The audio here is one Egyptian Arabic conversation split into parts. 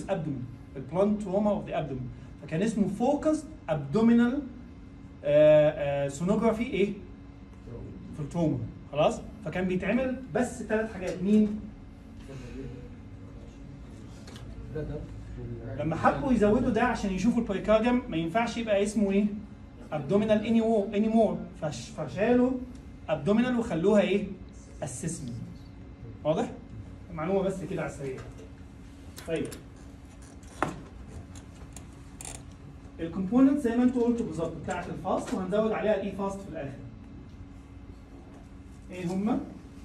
ابدومين البلانت تروما اوف ذا ابدومين فكان اسمه فوكس ابدومينال سونوجرافي ايه؟ في التروما خلاص فكان بيتعمل بس ثلاث حاجات مين؟ لما حبوا يزودوا ده عشان يشوفوا البريكارديوم ما ينفعش يبقى اسمه ايه؟ ابدومينال اني اني مور فشالوا ابدومينال وخلوها ايه؟ اسسمنت واضح؟ معلومه بس كده على السريع طيب الكومبوننت زي ما انتوا قلتوا بالظبط بتاعت الفاست وهنزود عليها الاي فاست في الاخر ايه هما؟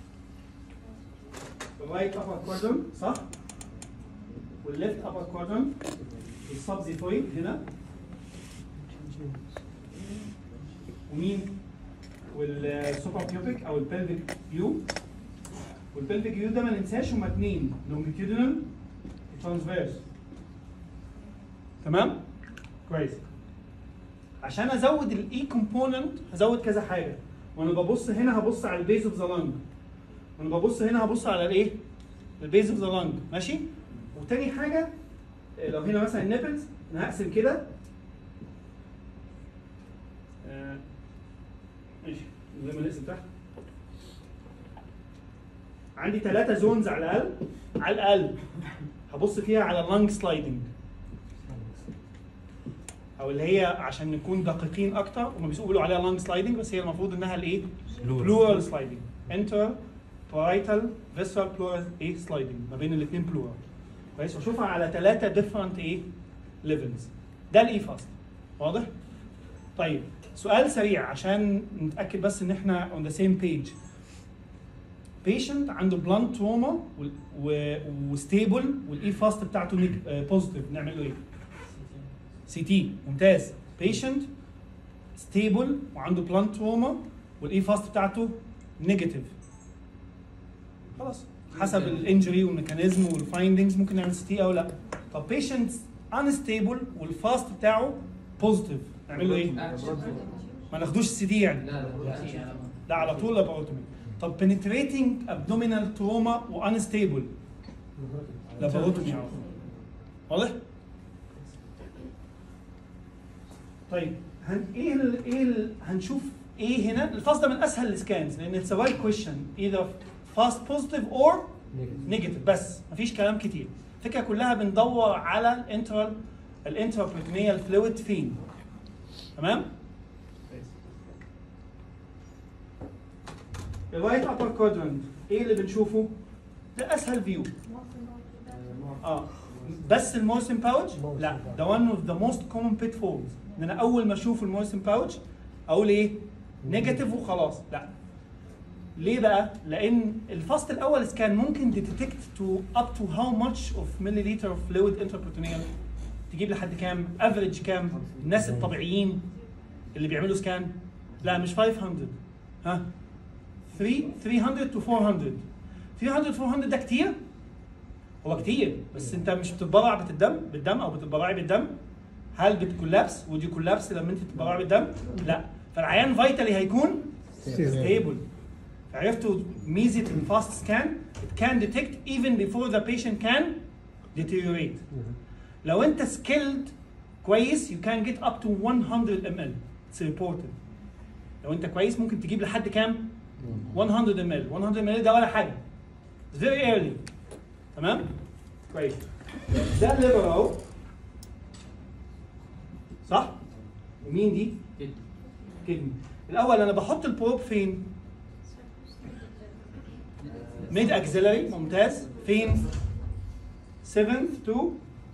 الرايت ابر كوادرنت صح؟ والليفت ابر كوادرنت السبزيتويد هنا ومين؟ والسوبر بيوبيك او البلفيك فيو والبلفيك فيو ده ما ننساش هما اثنين لونجيتيودينال وترانسفيرس تمام؟ كويس عشان ازود الاي كومبوننت هزود كذا حاجه وانا ببص هنا هبص على البيز اوف ذا لانج وانا ببص هنا هبص على الايه؟ البيز اوف ذا لانج ماشي؟ وتاني حاجه آه، لو هنا مثلا النيبلز انا هقسم كده آه، ماشي زي ما نقسم تحت عندي ثلاثة زونز على الأقل على الأقل هبص فيها على اللانج سلايدنج او اللي هي عشان نكون دقيقين اكتر هم بيقولوا عليها لانج سلايدنج بس هي المفروض انها الايه؟ بلورال سلايدنج انتر بارايتال فيسرال بلورال ايه سلايدنج ما بين الاثنين بلورال كويس واشوفها على ثلاثه ديفرنت ايه ليفلز ده الاي فاست واضح؟ طيب سؤال سريع عشان نتاكد بس ان احنا اون ذا سيم بيج بيشنت عنده بلانت تروما وستيبل والاي فاست بتاعته بوزيتيف نعمل له ايه؟ سي تي ممتاز بيشنت ستيبل وعنده بلانت تروما والاي فاست بتاعته نيجاتيف خلاص حسب الانجري والميكانيزم والفايندنجز ممكن نعمل سي تي او لا طب بيشنت انستيبل والفاست بتاعه بوزيتيف نعمل له ايه؟ ما ناخدوش السي دي يعني لا لا لا على طول لاباروتومي طب penetrating abdominal trauma وانستيبل لاباروتومي على طول واضح؟ طيب هن ايه ال ايه ال هنشوف ايه هنا الفاست ده من اسهل السكانز لان اتس رايت كويشن ايذر فاست بوزيتيف اور نيجاتيف بس مفيش كلام كتير الفكره كلها بندور على الانترال الانترابريتونيال فلويد فين تمام الرايت ابر كوادرنت ايه اللي بنشوفه ده اسهل فيو اه بس المورسن باوتش لا ده one of the most common pitfalls ان انا اول ما اشوف المورسن باوتش اقول ايه نيجاتيف وخلاص لا ليه بقى؟ لان الفاست الاول كان ممكن ديتكت تو اب تو هاو ماتش اوف مليليتر اوف فلويد انتربروتونيال تجيب لحد كام؟ افريج كام؟ الناس الطبيعيين اللي بيعملوا سكان لا مش 500 ها 3 300 تو 400 300 400 ده كتير هو كتير بس انت مش بتتبرع بالدم بالدم او بتتبرعي بالدم هل بتكولابس ودي كولابس لما انت تتبرعي بالدم لا فالعيان فايتالي هيكون ستيبل عرفتوا ميزه الفاست سكان it can detect even before the patient can deteriorate لو انت skilled كويس you can get up to 100 ml it's reported لو انت كويس ممكن تجيب لحد كام 100 ml 100 ml ده ولا حاجه it's very early تمام كويس ده الليفر اهو صح ومين دي كدني الاول انا بحط البروب فين ميد اكسلري ممتاز فين 7th to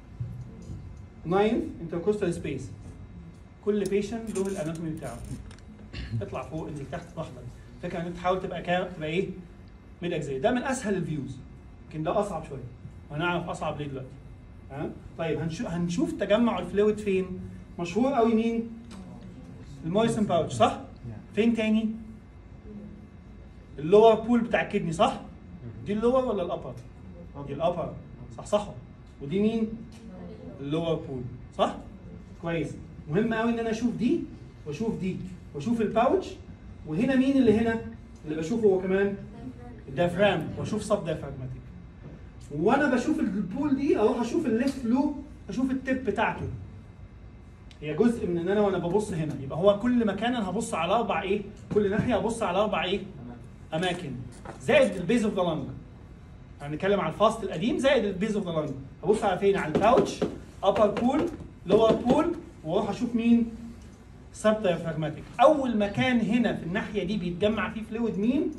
9th intercostal space كل بيشنت له الاناتومي بتاعه اطلع فوق انزل تحت براحتك فكره ان انت تحاول تبقى كام تبقى ايه ميد اكسلري ده من اسهل الفيوز لكن ده اصعب شويه وهنعرف اصعب ليه دلوقتي ها طيب هنشوف هنشوف تجمع الفلويد فين مشهور قوي مين المويسن باوتش صح فين تاني اللور بول بتاع الكدني صح دي اللور ولا الابر دي الابر صح صح ودي مين اللور بول صح كويس مهم قوي ان انا اشوف دي واشوف دي واشوف الباوتش وهنا مين اللي هنا اللي بشوفه هو كمان الديافرام واشوف سب ديافراجماتيك وانا بشوف البول دي اروح اشوف الليفت لوب اشوف التip بتاعته هي جزء من ان انا وانا ببص هنا يبقى هو كل مكان انا هبص على اربع ايه كل ناحيه هبص على اربع ايه اماكن زائد البيز اوف ذا لانج هنتكلم على الفاست القديم زائد البيز اوف ذا لانج هبص على فين على الباوتش ابر بول لور بول واروح اشوف مين سب دايفراجماتيك اول مكان هنا في الناحيه دي بيتجمع فيه فلويد مين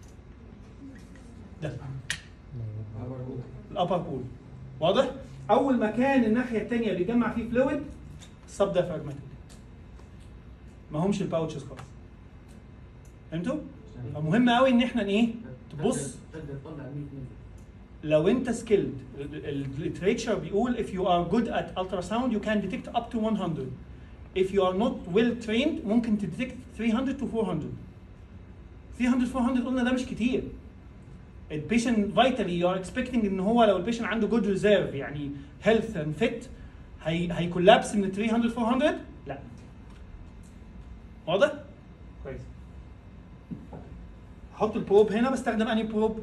ده الابر بول واضح اول مكان الناحيه الثانيه بيتجمع فيه فلويد السب دايفراجماتيك ما همش الباوتشز خالص فهمتوا فمهم قوي ان احنا ايه تبص تقدر تطلع 100 مللي لو انت سكيلد الليتريتشر بيقول if you are good at ultrasound you can detect up to 100 if you are not well trained ممكن تديتكت 300 to 400 300 400 قلنا ده مش كتير البيشنت فايتالي يو ار اكسبكتنج ان هو لو البيشنت عنده جود ريزيرف يعني هيلث اند فيت هي هيكولابس من 300 400 لا واضح؟ كويس هحط البروب هنا بستخدم انهي بروب؟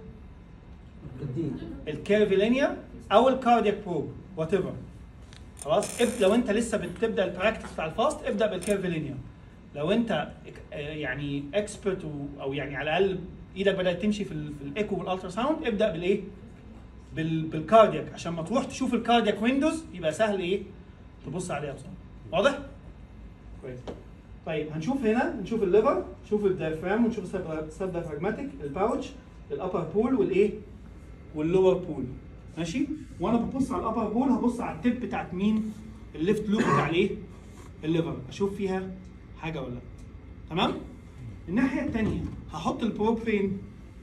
الكيرفيلينيا او الكاردياك بروب وات ايفر خلاص اب لو انت لسه بتبدا البراكتس بتاع الفاست ابدا بالكيرفيلينيا لو انت آه، يعني اكسبرت او يعني على الاقل ايدك بدات تمشي في, ال- في الايكو والالترا ساوند ابدا بالايه؟ بال بالكاردياك عشان ما تروح تشوف الكاردياك ويندوز يبقى سهل ايه؟ تبص عليها بسرعه واضح؟ كويس طيب هنشوف هنا نشوف الليفر نشوف الدايفرام ونشوف السب دايفراجماتيك الباوتش الابر بول والايه؟ واللور بول ماشي وانا ببص على الابر بول هبص على التip بتاعت مين الليفت لوب بتاع الايه الليفر اشوف فيها حاجه ولا لا تمام الناحيه الثانيه هحط البروب فين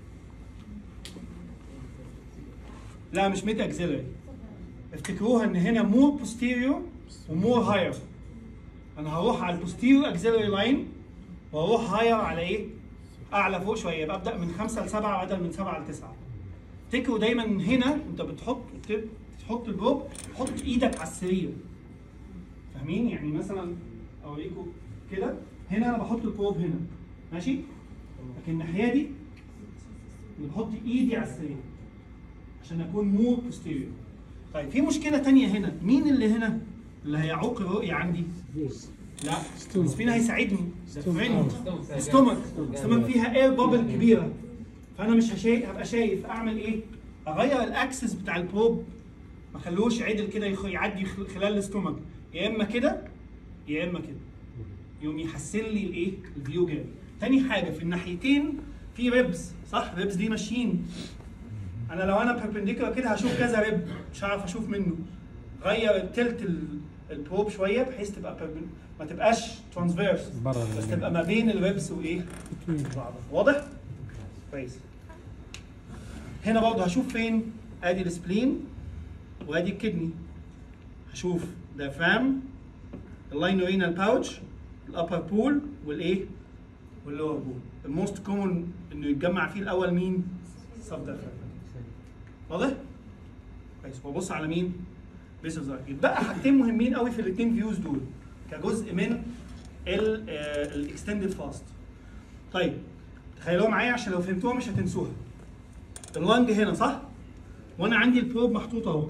لا مش ميتا اكزيلري افتكروها ان هنا مور بوستيريور ومور هاير انا هروح على البوستيريور اكزيلري لاين واروح هاير على ايه اعلى فوق شويه ببدا من خمسه لسبعه بدل من سبعه لتسعه افتكروا دايما هنا انت بتحط تحط البروب حط ايدك على السرير فاهمين يعني مثلا اوريكم كده هنا انا بحط البروب هنا ماشي لكن الناحيه دي أنا بحط ايدي على السرير عشان اكون مور بوستيريور طيب في مشكله تانية هنا مين اللي هنا اللي هيعوق الرؤيه عندي لا بس مين هيساعدني ده فريند ستومك ستومك فيها اير بابل كبيره فانا مش هشايف هبقى شايف اعمل ايه اغير الاكسس بتاع البروب ما خلوش عدل كده يخ- يعدي خل- خلال الاستومك يا اما كده يا اما كده يقوم يحسن لي الايه الفيو جامد تاني حاجه في الناحيتين في ريبز صح ريبز دي ماشيين انا لو انا بيربنديكولار كده هشوف كذا ريب مش هعرف اشوف منه غير التلت ال- البروب شويه بحيث تبقى perpen- ما تبقاش ترانسفيرس برا بس تبقى ما بين الريبس وايه بعض واضح كويس هنا برضه هشوف فين ادي السبلين وادي الكدني هشوف دافام اللاينورينال باوتش الابر بول والايه واللور بول الموست كومن انه يتجمع فيه الاول مين سب دافام واضح كويس وابص على مين بيس اوف يتبقى حاجتين مهمين قوي في الاثنين فيوز دول كجزء من الاكستندد فاست طيب تخيلوها معايا عشان لو فهمتوها مش هتنسوها اللنج هنا صح وانا عندي البروب محطوط اهو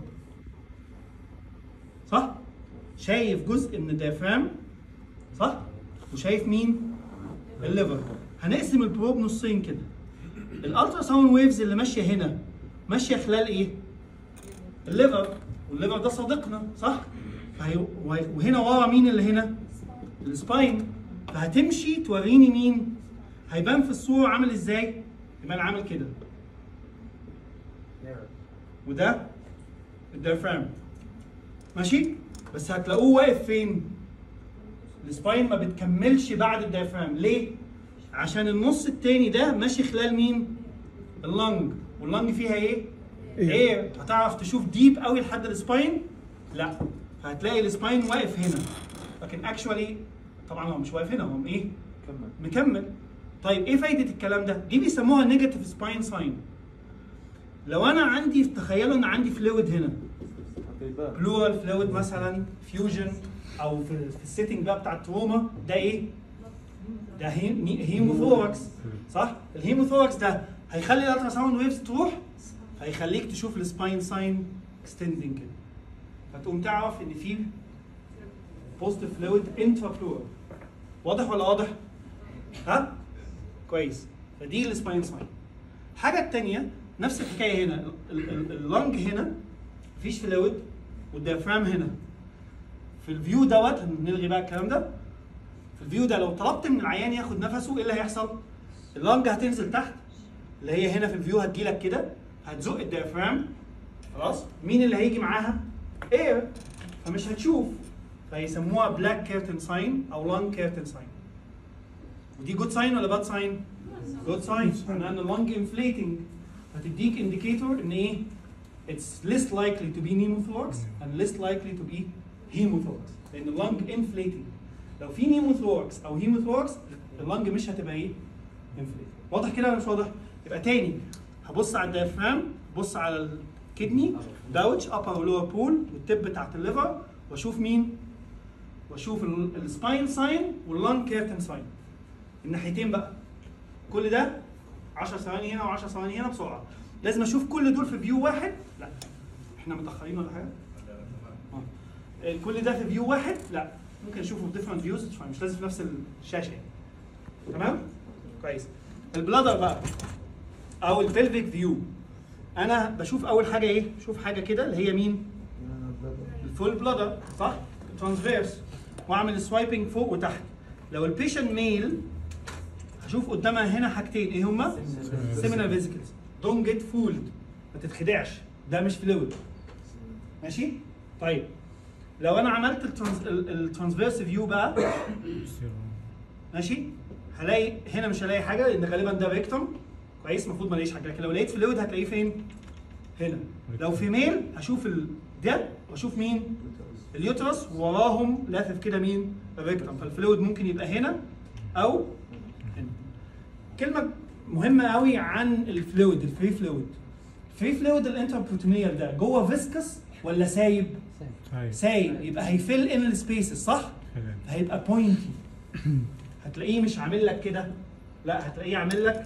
صح شايف جزء من الديافرام صح وشايف مين الليفر هنقسم البروب نصين كده الالترا ساوند ويفز اللي ماشيه هنا ماشيه خلال ايه الليفر والليفر ده صديقنا صح فهي وهنا ورا مين اللي هنا السباين فهتمشي توريني مين هيبان في الصوره عامل ازاي يبان عامل كده وده الديافرام ماشي بس هتلاقوه واقف فين السباين ما بتكملش بعد الديافرام ليه عشان النص التاني ده ماشي خلال مين اللنج واللنج فيها ايه ايه هتعرف تشوف ديب قوي لحد السباين لا فهتلاقي السباين واقف هنا لكن اكشوالي طبعا هو مش واقف هنا هو ايه كمل مكمل طيب ايه فايده الكلام ده دي بيسموها نيجاتيف سباين ساين لو انا عندي تخيلوا ان عندي فلويد هنا بلورال فلويد مثلا فيوجن او في, في السيتنج بقى بتاع التروما ده ايه ده هيم- هيموثوركس صح الهيموثوركس ده هيخلي الالترا ساوند ويفز تروح هيخليك تشوف السباين ساين اكستندنج كده فتقوم تعرف ان في بوزيتيف فلويد انترا بلورال واضح ولا واضح؟ ها؟ كويس فدي السباين ساين الحاجه الثانيه نفس الحكايه هنا ال- ال- اللنج هنا مفيش فلويد والديافرام هنا في الفيو دوت هنلغي بقى الكلام ده في الفيو ده لو طلبت من العيان ياخد نفسه ايه اللي هيحصل؟ اللنج هتنزل تحت اللي هي هنا في الفيو هتجيلك كده هتزق الديافرام خلاص مين اللي هيجي معاها؟ اير فمش هتشوف فيسموها بلاك كيرتن ساين او لانج كيرتن ساين ودي جود ساين ولا باد ساين؟ جود ساين معناها ان اللنج انفليتنج هتديك انديكيتور ان ايه؟ it's less likely to be pneumothorax and less likely to be hemothorax لان اللنج انفليتنج لو في pneumothorax او hemothorax اللنج مش هتبقى ايه؟ inflated واضح كده ولا مش واضح؟ يبقى تاني هبص على الديافرام بص على الكدني داوتش ابر ولور بول والتب بتاعت الليفر واشوف مين؟ واشوف السباين ساين واللنج كيرتن ساين الناحيتين بقى كل ده 10 ثواني هنا و10 ثواني هنا بسرعه لازم اشوف كل دول في فيو واحد لا احنا متاخرين ولا حاجه آه. كل ده في فيو واحد لا ممكن اشوفه في ديفرنت فيوز مش لازم في نفس الشاشه يعني تمام كويس البلادر بقى او البلفيك فيو انا بشوف اول حاجه ايه بشوف حاجه كده اللي هي مين الفول بلادر صح ترانسفيرس واعمل سوايبنج فوق وتحت لو البيشنت ميل هشوف قدامها هنا حاجتين ايه هما سيمينال فيزيكلز دونت جيت فولد ما تتخدعش ده مش فلويد ماشي طيب لو انا عملت الترانس الترانسفيرس فيو بقى ماشي هلاقي هنا مش هلاقي حاجه لان غالبا ده ريكتم كويس المفروض ما الاقيش حاجه لكن لو لقيت فلويد هتلاقيه فين؟ هنا لو في ميل هشوف ال... ده واشوف مين؟ اليوترس وراهم لافف كده مين؟ الريكتم فالفلويد ممكن يبقى هنا او هنا كلمه مهمه قوي عن الفلويد الفري فلويد الفري فلويد الانتربروتونيال ده جوه فيسكس ولا سايب؟ سايب يبقى هيفل ان السبيسز صح؟ هيبقى بوينتي هتلاقيه مش عامل لك كده لا هتلاقيه عامل لك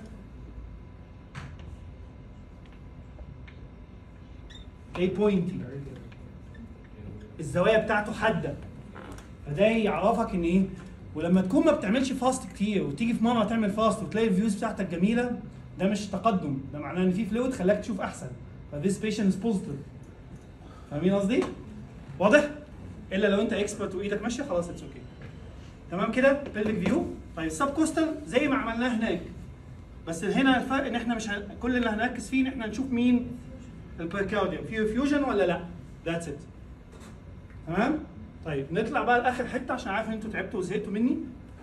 ايه بوينتي الزوايا بتاعته حاده فده يعرفك ان ايه ولما تكون ما بتعملش فاست كتير وتيجي في مره تعمل فاست وتلاقي الفيوز بتاعتك جميله ده مش تقدم ده معناه ان في فلويد خلاك تشوف احسن فذيس بيشنت بوزيتيف فاهمين قصدي؟ واضح؟ الا لو انت اكسبرت وايدك ماشيه خلاص اتس اوكي تمام كده بيلفيك فيو طيب السب كوستال زي ما عملناه هناك بس هنا الفرق ان احنا مش هن... كل اللي هنركز فيه ان احنا نشوف مين البريكارديوم في فيوجن ولا لا ذاتس ات تمام طيب نطلع بقى لاخر حته عشان عارف ان انتوا تعبتوا وزهقتوا مني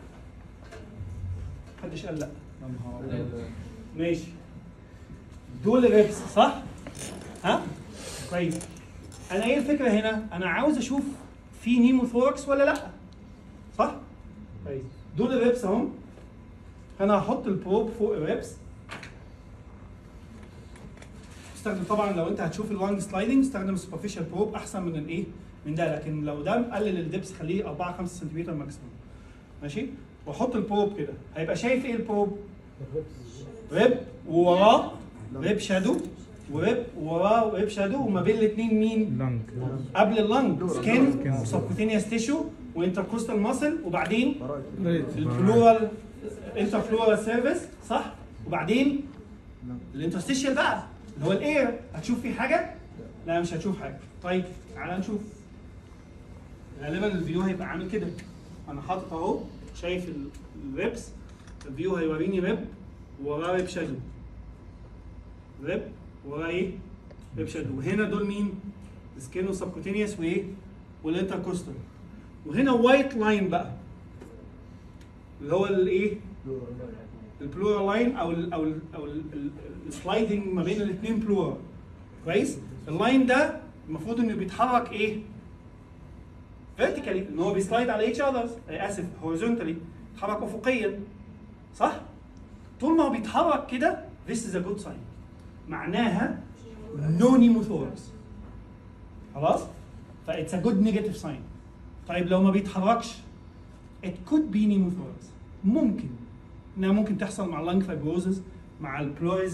محدش قال لا ماشي دول ريبس صح ها كويس انا ايه الفكره هنا انا عاوز اشوف في نيموثوركس ولا لا صح كويس دول الريبس اهم انا هحط البروب فوق الريبس استخدم طبعا لو انت هتشوف اللانج سلايدنج استخدم سوبرفيشال بروب احسن من الايه من ده لكن لو ده مقلل الدبس خليه 4 5 سنتيمتر ماكسيموم ماشي واحط البروب كده هيبقى شايف ايه البروب ريب ووراه ريب شادو وريب وراه ريب شادو وما بين الاثنين مين لانج قبل اللنج سكين Skin. وسبكوتينيوس تيشو وانتركوستال ماسل وبعدين الفلورال انترفلورال سيرفيس صح وبعدين الانترستيشيال بقى اللي هو الاير هتشوف فيه حاجه لا مش هتشوف حاجه طيب تعالى نشوف غالبا الفيو هيبقى عامل كده انا حاطط اهو شايف ال- الريبس الفيو هيوريني ريب وراه ريب شادو ريب وراه ايه ريب شادو وهنا دول مين سكينو سبكوتينيوس وايه والانتركوستال وهنا وايت لاين بقى اللي هو الايه البلورال لاين او ال او ال او السلايدنج ما بين الاثنين بلورال كويس اللاين ده المفروض انه بيتحرك ايه فيرتيكالي ان هو بيسلايد على ايتش اذرز اسف هوريزونتالي بيتحرك افقيا صح طول ما هو بيتحرك كده this is a good sign معناها no pneumothorax خلاص ف it's a good negative sign طيب لو ما بيتحركش it could be pneumothorax ممكن انها ممكن تحصل مع اللنج فايبروزز مع البلوريزي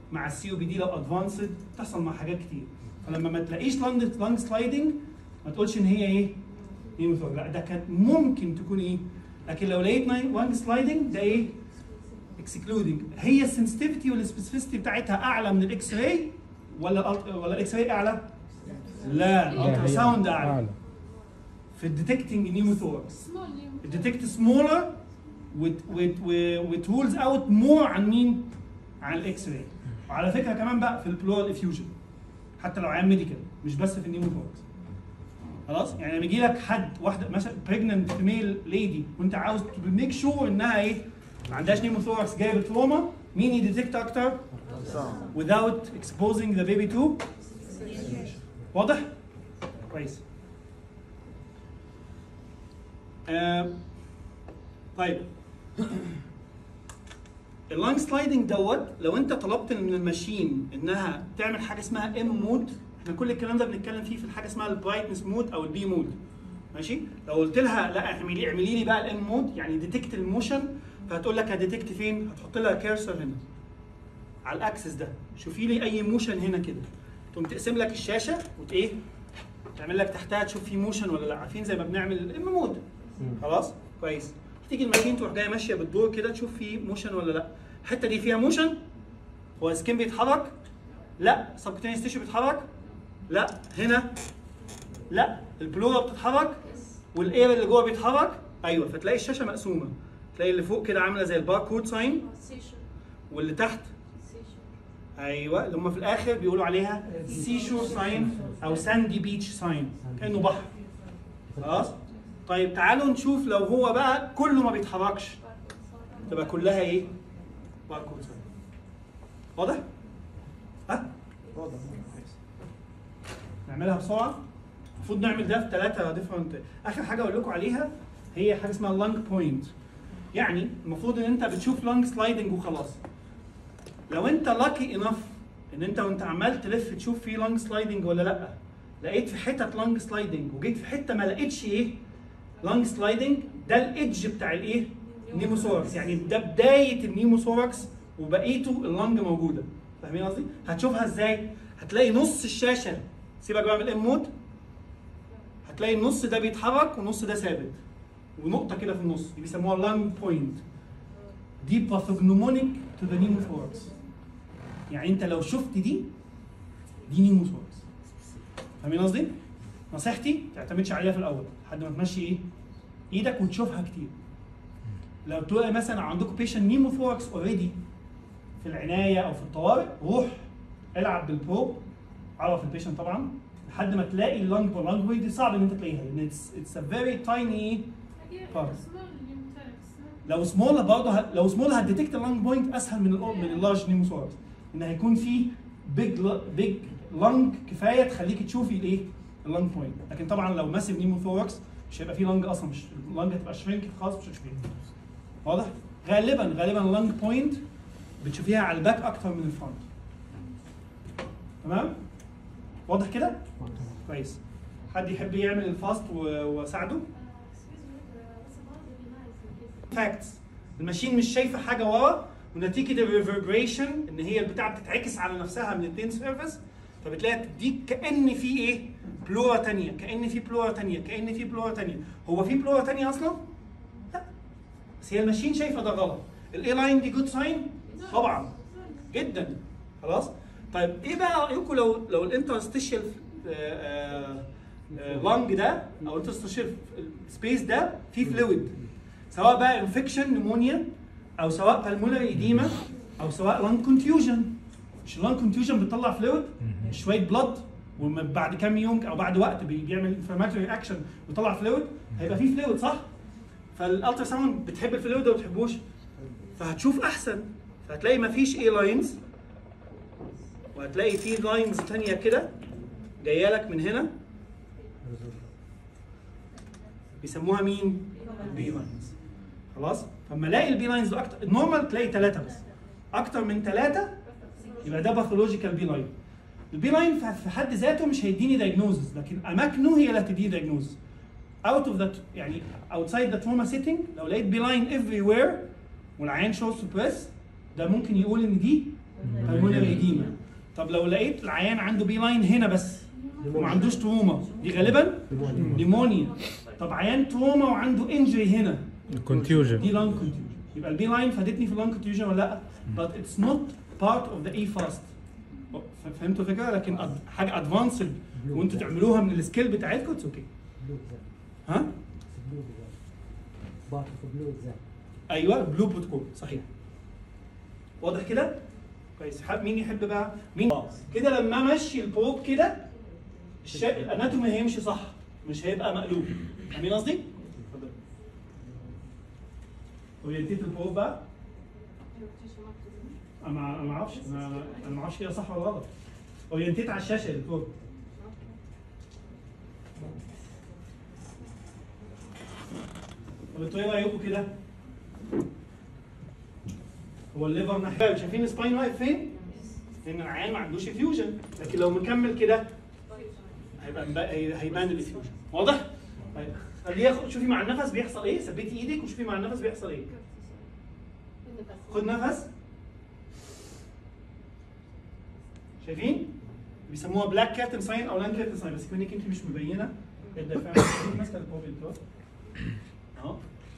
مع السي او بي دي لو ادفانسد بتحصل مع حاجات كتير فلما ما تلاقيش لانج لانج سلايدنج ما تقولش ان هي ايه نيموثوركس لا ده كانت ممكن تكون ايه لكن لو لقيت لانج سلايدنج ده ايه اكسكلودنج هي السنسيتيفيتي والسبيسيفيستي بتاعتها اعلى من الاكس راي ولا ال ولا الاكس راي اعلى؟ لا الالترا ساوند اعلى في الديتكتنج نيموثوركس الديتكت سمولر وترولز اوت مور عن مين؟ عن الاكس راي وعلى فكره كمان بقى في البلورال افيوجن حتى لو عيان ميديكال مش بس في النيموثوركس خلاص يعني لما يجي لك حد واحده مثلا بريجننت فيميل ليدي وانت عاوز ميك شور انها ايه ما عندهاش نيموثوركس جايب تروما مين يديتكت اكتر؟ without exposing the baby to واضح؟ كويس آه طيب اللانج سلايدنج دوت لو انت طلبت من الماشين انها تعمل حاجه اسمها ام مود احنا كل الكلام ده بنتكلم فيه في الحاجه اسمها البرايتنس مود او البي مود ماشي لو قلت لها لا اعملي اعملي لي بقى الام مود يعني ديتكت الموشن فهتقول لك هديتكت فين هتحط لها كيرسر هنا على الاكسس ده شوفي لي اي موشن هنا كده تقوم تقسم لك الشاشه وت ايه تعمل لك تحتها تشوف في موشن ولا لا عارفين زي ما بنعمل الام مود خلاص كويس تيجي الماشين تروح جايه ماشيه بالدور كده تشوف في موشن ولا لا الحته دي فيها موشن هو السكين بيتحرك لا سبكتينيوس تيشو بيتحرك لا هنا لا البلورا بتتحرك والاير اللي جوه بيتحرك ايوه فتلاقي الشاشه مقسومه تلاقي اللي فوق كده عامله زي الباركود ساين واللي تحت ايوه اللي هم في الاخر بيقولوا عليها سي شور ساين او ساندي بيتش ساين كانه بحر خلاص طيب تعالوا نشوف لو هو بقى كله ما بيتحركش تبقى كلها ايه باركود ساين واضح ها واضح نعملها بسرعه المفروض نعمل ده في ثلاثه ديفرنت اخر حاجه اقول لكم عليها هي حاجه اسمها لانج بوينت يعني المفروض ان انت بتشوف لانج سلايدنج وخلاص لو انت لاكي انف ان انت وانت عمال تلف تشوف في لانج سلايدنج ولا لا لقيت في حتت لانج سلايدنج وجيت في حته ما لقيتش ايه لانج سلايدنج ده الايدج بتاع الايه النيموثوركس يعني ده بدايه النيموثوركس وبقيته اللانج موجوده فاهمين قصدي هتشوفها ازاي هتلاقي نص الشاشه سيبك بقى من الام مود هتلاقي النص ده بيتحرك والنص ده ثابت ونقطه كده في النص دي بيسموها لانج بوينت دي باثوجنومونيك تو ذا نيموثوركس يعني انت لو شفت دي دي نيموثوركس فاهمين قصدي؟ نصيحتي ما تعتمدش عليها في الاول لحد ما تمشي ايه؟ ايدك وتشوفها كتير لو تلاقي مثلا عندكم بيشن نيموثوركس اوريدي في العنايه او في الطوارئ روح العب بالبروب عرف البيشن طبعا لحد ما تلاقي اللانج واللانج ويد دي صعب ان انت تلاقيها لان اتس اتس ا فيري تايني لو سمول برضه ه- لو سمول هتديتكت اللانج بوينت اسهل من ال من اللارج نيموثوركس ان هيكون في بيج بيج لانج كفايه تخليك تشوفي الايه اللانج بوينت لكن طبعا لو ماسيف نيموثوركس مش هيبقى فيه لانج اصلا مش اللانج هتبقى شرينك خالص مش هتشوفيها واضح غالبا غالبا اللانج بوينت بتشوفيها على الباك اكتر من الفرونت تمام واضح كده كويس حد يحب يعمل الفاست و- واساعده فاكتس الماشين مش شايفه حاجه ورا ونتيجه الريفربريشن ان هي البتاع بتتعكس على نفسها من التين سيرفيس فبتلاقي تديك كان في ايه بلورا تانية كان في بلورا تانية كان في بلورا تانية هو في بلورا تانية اصلا لا بس هي الماشين شايفه ده غلط الاي لاين دي جود ساين طبعا جدا خلاص طيب ايه بقى رايكم لو لو الانترستيشال لانج ده او الانترستيشال سبيس ده فيه فلويد سواء بقى انفكشن نمونيا او سواء بالمونري ايديما او سواء لانج كونتيوجن مش اللانج كونتيوجن بتطلع فلويد شويه بلاد وبعد كام يوم او بعد وقت بي- بيعمل انفلاماتوري اكشن ويطلع فلويد هيبقى فيه فلويد صح؟ فالالترا ساوند بتحب الفلويد ولا ما بتحبوش؟ فهتشوف احسن فهتلاقي ما فيش اي لاينز وهتلاقي في لاينز تانية كده جايه لك من هنا بيسموها مين؟ البي لاينز خلاص؟ فلما الاقي البي لاينز اكتر النورمال تلاقي ثلاثه بس اكتر من ثلاثه يبقى ده باثولوجيكال بي لاين البي لاين في في حد ذاته مش هيديني دايجنوزز لكن اماكنه هي اللي هتديني دايجنوزز اوت اوف ذات يعني اوتسايد ذا تروما سيتنج لو لقيت بي لاين افري وير والعين شو سبريس ده ممكن يقول ان دي بالمونري ايديما طب لو لقيت العيان عنده بي لاين هنا بس وما عندوش تروما دي غالبا نيمونيا طب عيان تروما وعنده انجري هنا كونتيوجن دي لانج كونتيوجن يبقى البي لاين فادتني في اللانج كونتيوجن ولا لا؟ but it's not part of the A fast فهمتوا الفكره لكن أد- حاجه ادفانسد وانتوا تعملوها من السكيل بتاعتكم اتس اوكي ها بارت اوف بلو اكزام ايوه بلو بروتوكول صحيح واضح كده كويس حاب مين يحب بقى مين كده لما امشي البروب كده الش... الاناتومي هيمشي صح مش هيبقى مقلوب فاهمين قصدي؟ اتفضل اورينتيت البروب بقى انا ما أنا ما اعرفش انا انا ما اعرفش كده صح ولا غلط اورينتيت على الشاشه يا دكتور طب انتوا ايه رايكم كده؟ هو الليفر ناحيه شايفين السباين واقف فين؟ لان العيان ما عندوش فيوجن لكن لو مكمل كده هيبقى مب- هي- هيبان الفيوجن واضح؟ طيب خليه ياخد شوفي مع النفس بيحصل ايه ثبتي ايدك وشوفي مع النفس بيحصل ايه خد نفس شايفين؟ بيسموها بلاك كاتن ساين او لان كاتن ساين بس كونك انت مش مبينه الدفاع ماسكه البروبل بتوع اهو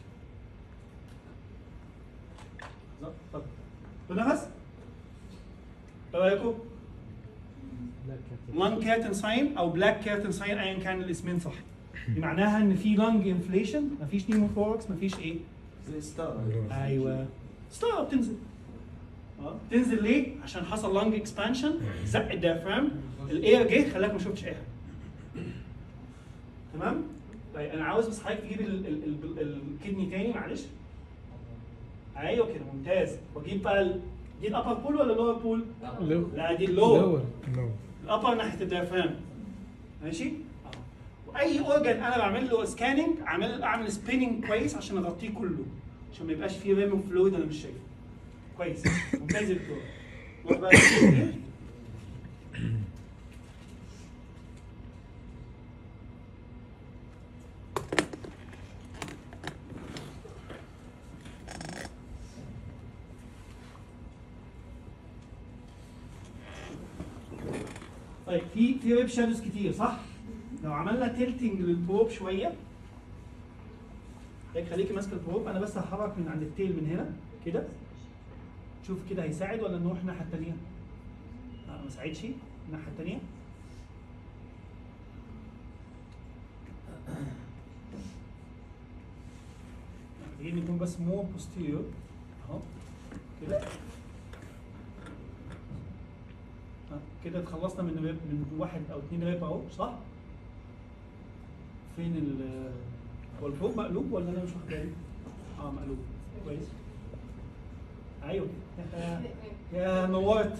بالظبط. طب خد نفس ايه رايكم؟ لانج كاتن ساين او بلاك كاتن ساين ايا كان الاسمين صح دي معناها ان في لانج انفليشن مفيش نيموثوركس مفيش ايه؟ زي ستار ايوه ستار بتنزل اه تنزل ليه؟ عشان حصل لانج اكسبانشن زق الديافرام الاير جه خلاك ما شفتش اي حاجه تمام؟ طيب انا عاوز بس حضرتك تجيب ال- ال- ال- الكدني تاني معلش ايوه كده ممتاز واجيب بقى ال- دي الابر بول ولا اللور بول؟ لا دي اللور نو الابر ناحيه الديافرام ماشي أهو. واي اورجن انا بعمل له سكاننج اعمل اعمل سبيننج كويس عشان اغطيه كله عشان ما يبقاش فيه ريم فلويد انا مش شايفه كويس ممتاز يا دكتور نروح بقى للكدني. طيب في في ويب شادوز كتير صح؟ لو عملنا تلتنج للبروب شويه هيك خليكي ماسكه البروب انا بس هحرك من عند التيل من هنا كده شوف كده هيساعد ولا نروح الناحيه الثانيه؟ لا ما ساعدش الناحيه الثانيه محتاجين يكون بس مو بوستيريور اهو كده آه، كده اتخلصنا من ريب من واحد او اثنين ريب اهو صح؟ فين ال هو الفوق مقلوب ولا انا مش واخد بالي؟ اه مقلوب كويس ايوه يا- يا نورت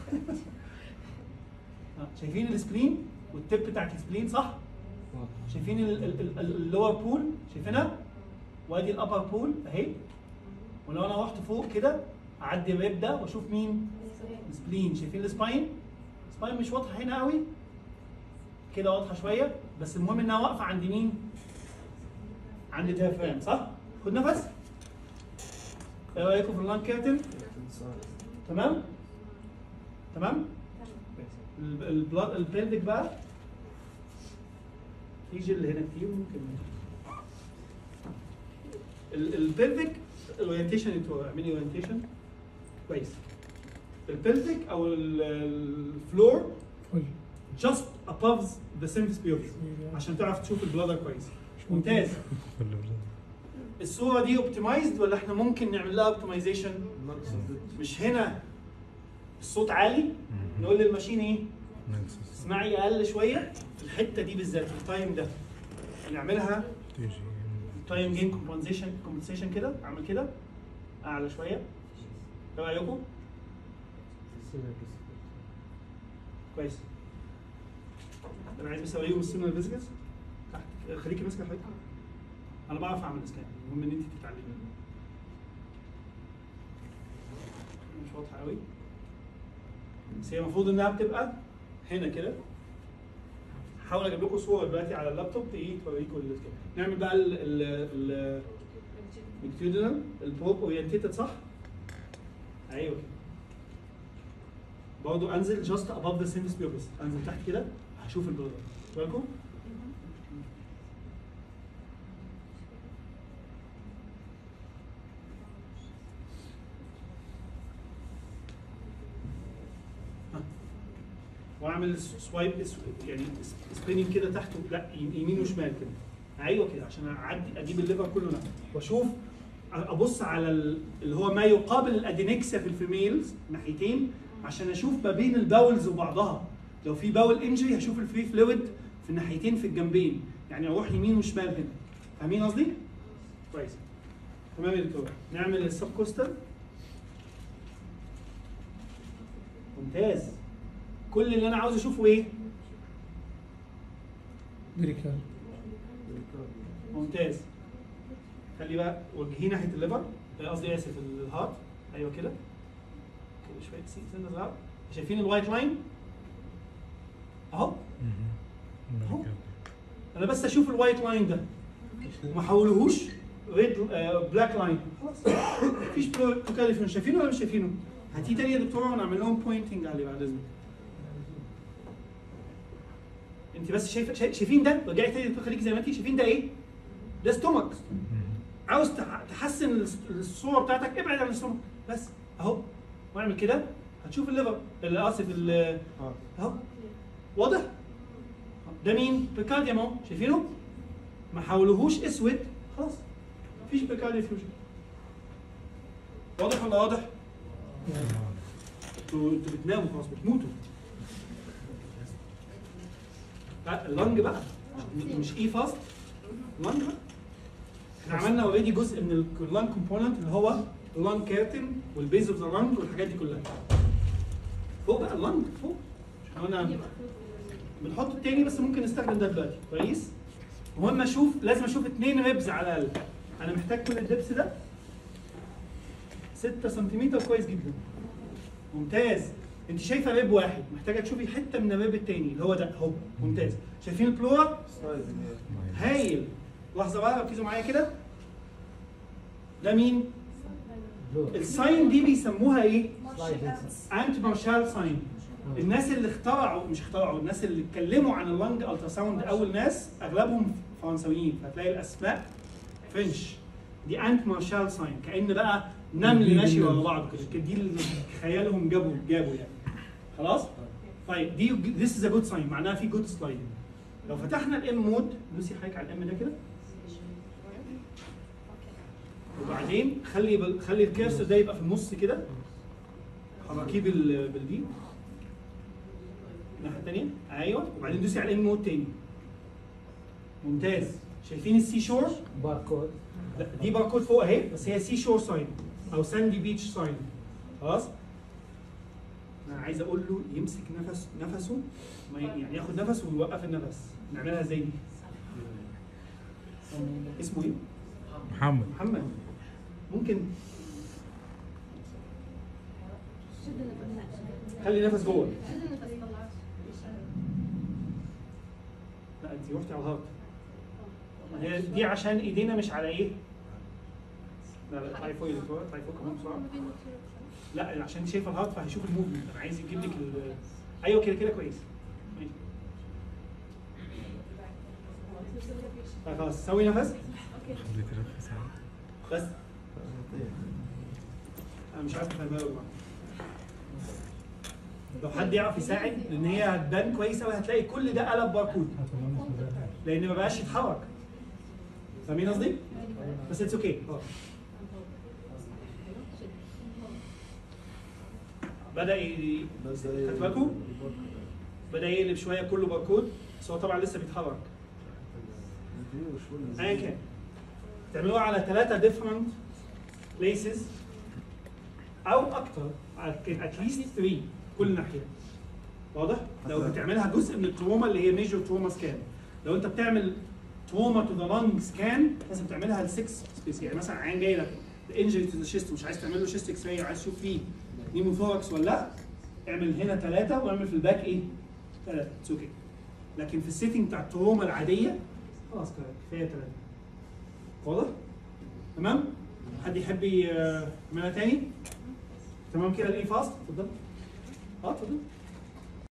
آه، شايفين السبلين والتب بتاعت السبلين صح؟ شايفين اللور بول شايفينها؟ وادي الابر بول اهي ولو انا رحت فوق كده اعدي الريب ده واشوف مين؟ سبلين شايفين السباين؟ السباين مش واضحه هنا قوي كده واضحه شويه بس المهم انها واقفه عند مين؟ عند الديافرام صح؟ خد نفس ايه رايكم في اللانج كيرتن؟ تمام؟ تمام؟ ال- البلاد البلفيك بقى في جل هنا كتير ممكن ال- البلفيك الاورينتيشن انتوا اعملي اورينتيشن كويس البلفيك او ال- الفلور just above the symphysis pubis عشان تعرف تشوف البلادر كويس ممتاز الصوره دي اوبتمايزد ولا احنا ممكن نعمل لها اوبتمايزيشن مش هنا الصوت عالي نقول للماشين ايه اسمعي اقل شويه في الحته دي بالذات في التايم ده نعملها تايم جين كومبنسيشن كومبنسيشن كده اعمل كده اعلى شويه ايه رايكم كويس انا عايز بس اوريهم السيمنال فيزيكس تحت خليكي ماسكه حضرتك انا بعرف اعمل اسكان المهم ان انت تتعلمي مش واضحه قوي بس هي المفروض انها بتبقى هنا كده هحاول اجيب لكم صوره دلوقتي على اللابتوب ايه توريكم الاسكان نعمل بقى ال ال ال لونجيتودينال البروب اورينتيتد صح؟ ايوه كده برضه انزل جاست اباف ذا سيرفيس بيوبس انزل تحت كده هشوف البلد بالكم واعمل سوايب يعني سبيننج كده تحته لا يمين وشمال كده ايوه كده عشان اعدي اجيب الليفر كله نفسه واشوف ابص على ال- اللي هو ما يقابل الادينكسيا في الفيميلز ناحيتين عشان اشوف ما بين الباولز وبعضها لو في باول انجري هشوف الفري فلويد في الناحيتين في الجنبين يعني اروح يمين وشمال هنا فاهمين قصدي؟ كويس تمام يا دكتور نعمل السب كوستال ممتاز كل اللي انا عاوز اشوفه ايه؟ بريكال ممتاز خلي بقى وجهيه ناحيه الليفر آه، قصدي اسف الهارت ايوه كده كده شويه سي سنه صغيره شايفين الوايت لاين اهو أهو. انا بس اشوف الوايت لاين ده وما احولهوش ريد بلاك لاين خلاص مفيش بروكاليفون شايفينه ولا مش شايفينه؟ هاتيه تاني يا دكتوره ونعمل لهم بوينتنج عليه بعد اذنك انت بس شايفه شايف- شايفين ده رجعي تاني يا دكتور خليكي زي ما انت شايفين ده ايه؟ ده ستومك عاوز تح- تحسن الص- الصوره بتاعتك ابعد عن الستومك بس اهو واعمل كده هتشوف الليفر ال- اسف ال- اهو واضح؟ ده مين؟ بيكارديوم اهو شايفينه؟ ما حولوهوش اسود خلاص مفيش بيكارديوم فيوجن واضح ولا واضح؟ انتوا انتوا بتناموا خلاص بتموتوا لا اللنج بقى مش اي فاست لنج بقى احنا عملنا اوريدي جزء من اللنج كومبوننت اللي هو اللنج كيرتن والبيز اوف ذا لنج والحاجات دي كلها فوق بقى اللنج فوق احنا قلنا بنحط التاني بس ممكن نستخدم ده دلوقتي كويس المهم اشوف لازم اشوف اتنين ريبز على الاقل انا محتاج كل الدبس ده 6 سنتيمتر كويس جدا ممتاز انت شايفه ريب واحد محتاجه تشوفي حته من الريب التاني اللي هو ده اهو ممتاز شايفين البلورا هايل لحظه بقى ركزوا معايا كده ده مين الساين دي بيسموها ايه انت مارشال ساين الناس اللي اخترعوا مش اخترعوا الناس اللي اتكلموا عن اللنج الترا ساوند اول ناس اغلبهم فرنساويين فتلاقي الاسماء فرنش دي انت مارشال ساين كان بقى نمل ماشي ورا بعض كده دي اللي خيالهم جابوا جابوا يعني خلاص طيب دي ذيس از ا جود ساين معناها في جود سلايدنج لو فتحنا الام مود نسي حضرتك على الام ده كده وبعدين خلي بل... خلي الكيرسر ده يبقى في النص كده حركيه بال بالدي الناحيه الثانيه ايوه وبعدين دوسي على الام مود تاني ممتاز شايفين السي شور باركود لا دي باركود فوق اهي بس هي سي شور ساين او ساندي بيتش ساين خلاص انا عايز اقول له يمسك نفس نفسه ما ي- يعني ياخد نفسه ويوقف النفس نعملها ازاي دي اسمه ايه محمد محمد ممكن خلي نفس جوه لا انت رحتي على الهارت هي دي عشان ايدينا مش على ايه لا لا اطلعي فوق يا دكتوره اطلعي فوق كمان بسرعه لا عشان انت شايفه الهارت فهيشوف الموفمنت انا عايز يجيب لك ال- ايوه كده كده كويس ماشي طيب خلاص سوي نفس خليك تنفس بس انا مش عارف افهمها ولا لا. لو حد يعرف يساعد لان هي هتبان كويس قوي هتلاقي كل ده قلب باركود لان ما بقاش يتحرك فاهمين قصدي؟ بس اتس اوكي بدا ي... خدت بالكم؟ بدا يقلب شويه كله باركود بس هو طبعا لسه بيتحرك ايا كان تعملوها على ثلاثة ديفرنت بليسز او اكتر اتليست 3 كل ناحيه واضح؟ لو بتعملها جزء من التروما اللي هي ميجور تروما سكان لو انت بتعمل تروما تو ذا لانج سكان لازم تعملها ل 6 سبيس يعني مثلا عين جاي لك انجري تو ذا شيست ومش عايز تعمل له شيست اكس راي وعايز تشوف فيه نيموثوركس ولا لا اعمل هنا ثلاثه واعمل في الباك ايه؟ ثلاثه اتس اوكي لكن في السيتنج بتاع التروما العاديه خلاص كده كفايه ثلاثه واضح؟ تمام؟ حد يحب ي- يعملها تاني؟ تمام كده الايه فاست؟ اتفضل اه تفضل